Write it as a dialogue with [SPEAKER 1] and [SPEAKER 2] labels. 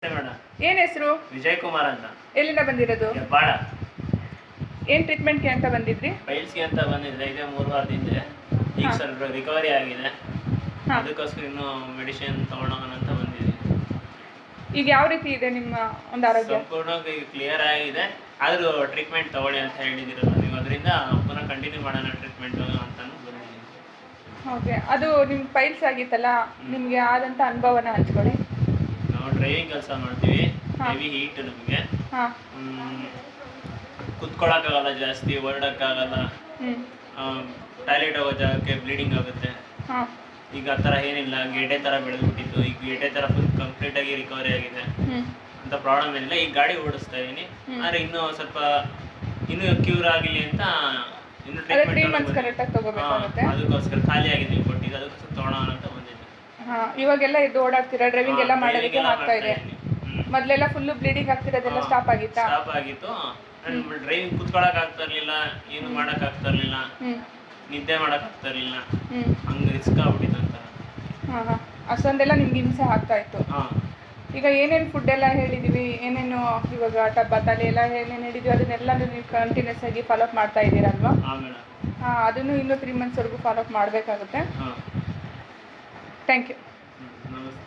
[SPEAKER 1] Madam
[SPEAKER 2] ಏನು ಹೆಸರು
[SPEAKER 1] ವಿಜಯ್ ಕುಮಾರ್ ಅಂತ
[SPEAKER 2] ಎಲ್ಲಿಂದ ಬಂದಿರೋದು
[SPEAKER 1] ಹೆಬ್ಬಾಳ
[SPEAKER 2] ಏನು ಟ್ರೀಟ್ಮೆಂಟ್ಗೆ ಅಂತ ಬಂದಿದ್ರಿ
[SPEAKER 1] ಪೈಲ್ಸ್ಗೆ ಅಂತ ಬಂದಿದ್ದೆ ಇದೇ ಮೂರು ವಾರದಿಂದ ಈಗ
[SPEAKER 2] ಹಾ.
[SPEAKER 1] ಸ್ವಲ್ಪ ರಿಕವರಿ ಆಗಿದೆ
[SPEAKER 2] ಹಾಂ
[SPEAKER 1] ಅದಕ್ಕೋಸ್ಕರ ಇನ್ನೂ ಮೆಡಿಸಿನ್ ತಗೊಳೋಣ ಅಂತ ಬಂದಿದ್ದೀನಿ
[SPEAKER 2] ಈಗ ಯಾವ ರೀತಿ ಇದೆ ನಿಮ್ಮ ಒಂದು ಆರೋಗ್ಯ
[SPEAKER 1] ಸಂಪೂರ್ಣವಾಗಿ ಕ್ಲಿಯರ್ ಆಗಿದೆ ಆದರೂ ಟ್ರೀಟ್ಮೆಂಟ್ ತಗೊಳ್ಳಿ ಅಂತ ಹೇಳಿದಿರಲ್ಲ ನೀವು ಅದರಿಂದ ಪುನಃ ಕಂಟಿನ್ಯೂ ಮಾಡೋಣ ಟ್ರೀಟ್ಮೆಂಟ್ ಅಂತಾನು ಬಂದಿದ್ದೀನಿ
[SPEAKER 2] ಓಕೆ ಅದು ನಿಮ್ಮ ಪೈಲ್ಸ್ ಆಗಿತ್ತಲ್ಲ ನಿಮಗೆ ಆದಂಥ ಅನುಭವನ ಹಂಚ್ಕೊಳ್ಳಿ
[SPEAKER 1] ನಾವು ಡ್ರೈವಿಂಗ್ ಕೆಲಸ ಮಾಡ್ತೀವಿ
[SPEAKER 2] ಹಾ.
[SPEAKER 1] ಹೆವಿ ಹೀಟ್ ನಮಗೆ
[SPEAKER 2] ಹಾಂ
[SPEAKER 1] ಕುತ್ಕೊಳ್ಳೋಕ್ಕಾಗಲ್ಲ ಜಾಸ್ತಿ ಓಡಾಡೋಕ್ಕಾಗಲ್ಲ
[SPEAKER 2] ಹ್ಞೂ
[SPEAKER 1] ಟಾಯ್ಲೆಟ್ ಹೋಗೋ ಜಾಗಕ್ಕೆ ಬ್ಲೀಡಿಂಗ್ ಆಗುತ್ತೆ
[SPEAKER 2] ಹಾಂ
[SPEAKER 1] ಈಗ ಆ ಥರ ಏನಿಲ್ಲ ಗೇಟೆ ಥರ ಬೆಳೆದ್ಬಿಟ್ಟಿತ್ತು ಈಗ ಗೇಟೆ ಥರ ಫುಲ್ ಕಂಪ್ಲೀಟಾಗಿ ರಿಕವರಿ ಆಗಿದೆ
[SPEAKER 2] ಹ್ಞೂ
[SPEAKER 1] ಅಂತ ಪ್ರಾಬ್ಲಮ್ ಏನಿಲ್ಲ ಈಗ ಗಾಡಿ ಓಡಿಸ್ತಾ ಇದ್ದೀನಿ
[SPEAKER 2] ಹ್ಮ್.
[SPEAKER 1] ಆದರೆ ಇನ್ನೂ ಸ್ವಲ್ಪ ಇನ್ನೂ ಕ್ಯೂರ್ ಆಗಿಲ್ಲ ಅಂತ ಇನ್ನು
[SPEAKER 2] ಅದೇ ತ್ರೀ
[SPEAKER 1] ಟ್ರೀಟ್ಮೆಂಟ್
[SPEAKER 2] ಮಂತ್ಸ್ ಕರೆಕ್ಟಾಗಿ ತಗೋಬೇಕಾಗುತ್ತೆ
[SPEAKER 1] ಅದಕ್ಕೋಸ್ಕರ ಖಾಲಿ ಆಗಿದೆ ನೀವು ಕೊಟ್ಟಿದ್ದು ಅದಕ್ಕೋಸ್ಕರ ತೊಗೊಳೋಣ ಅಂತ ಬಂದಿದ್ದೆ
[SPEAKER 2] ಹಾಂ ಇವಾಗೆಲ್ಲ ಇದು ಓಡಾಡ್ತೀರಾ ಡ್ರೈವಿಂಗ್ ಎಲ್ಲ ಮಾಡೋದಕ್ಕೆ ಆಗ್ತಾ ಇದೆ ಮೊದಲೆಲ್ಲ ಫುಲ್ಲು ಬ್ಲೀಡಿಂಗ್ ಆಗ್ತಿರೋದೆಲ್ಲ ಸ್ಟಾಪ್ ಆಗಿತ್ತಾ
[SPEAKER 1] ಸ್ಟಾಪ್ ಆಗಿತ್ತು ಡ್ರೈವಿಂಗ್ ಕುತ್ಕೊಳಕ್ ಆಗ್ತಾ ಇರ್ಲಿಲ್ಲ ಏನು ಮಾಡಕ್ ಆಗ್ತಾ ಇರ್ಲಿಲ್ಲ
[SPEAKER 2] ಹ್ಞೂ
[SPEAKER 1] ನಿದ್ದೆ ಮಾಡಕ್ ಆಗ್ತಾ ಇರ್ಲಿಲ್ಲ
[SPEAKER 2] ಹ್ಞೂ
[SPEAKER 1] ಹಂಗೆ ರಿಸ್ಕ್ ಆಗ್ಬಿಟ್ಟಿತ್ತು ಅಂತ
[SPEAKER 2] ಹಾಂ ಹಾಂ ಅಷ್ಟೊಂದೆಲ್ಲ ನಿಮ್ಗೆ ಹಿಂಸೆ ಆಗ್ತಾ ಇತ್ತು
[SPEAKER 1] ಹಾ
[SPEAKER 2] ಈಗ ಏನೇನು ಫುಡ್ ಎಲ್ಲ ಹೇಳಿದೀವಿ ಏನೇನು ಇವಾಗ ಟಬ್ಬ ತಲೆ ಎಲ್ಲ ಏನೇನು ಹೇಳಿದ್ವಿ ಅದನ್ನೆಲ್ಲ ನೀವು ಕಂಟಿನ್ಯೂಸ್ ಆಗಿ ಫಾಲೋ ಅಪ್ ಮಾಡ್ತಾ ಇದ್ದೀರಲ್ವಾ
[SPEAKER 1] ಹಾ ಮೇಡಮ್
[SPEAKER 2] ಹಾಂ ಅದನ್ನು ಇನ್ನೂ ತ್ರೀ ಮಂತ್ಸ್ವರೆಗೂ ಫಾಲೋ ಅಪ್ ಮಾಡಬೇಕಾಗುತ್ತೆ
[SPEAKER 1] ಹಾ
[SPEAKER 2] ಥ್ಯಾಂಕ್ ಯು
[SPEAKER 1] ಹ್ಮ್, ನಮಸ್ತೆ